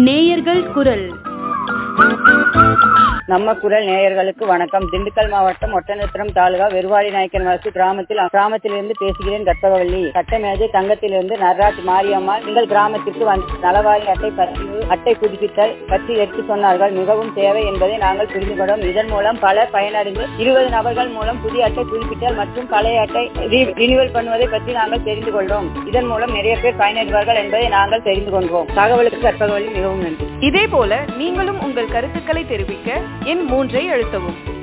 நேயர்கள் குரல் நம்ம குரல் நேயர்களுக்கு வணக்கம் திண்டுக்கல் மாவட்டம் ஒட்டநத்திரம் தாலுகா வெறுவாடி நாயக்கன் வளர்ச்சி கிராமத்தில் கிராமத்திலிருந்து பேசுகிறேன் கற்பகவல்லி சட்டமேஜை தங்கத்திலிருந்து நர்ராஜ் மாரியம்மாள் எங்கள் கிராமத்திற்கு வந்து நலவாரி அட்டை பதிவு அட்டை புதுப்பித்தல் பற்றி எடுத்து சொன்னார்கள் மிகவும் தேவை என்பதை நாங்கள் புரிந்து கொண்டோம் இதன் மூலம் பல பயனடைந்து இருபது நபர்கள் மூலம் புதிய அட்டை புதுப்பித்தல் மற்றும் பழைய அட்டை ரினியூவல் பண்ணுவதை பற்றி நாங்கள் தெரிந்து கொள்கிறோம் இதன் மூலம் நிறைய பேர் பயனடைவார்கள் என்பதை நாங்கள் தெரிந்து கொள்வோம் தகவலுக்கு கற்பகவல்லி மிகவும் நன்றி இதே போல நீங்களும் உங்கள் கருத்துக்களை தெரிவிக்க எண் மூன்றை அழுத்தவும்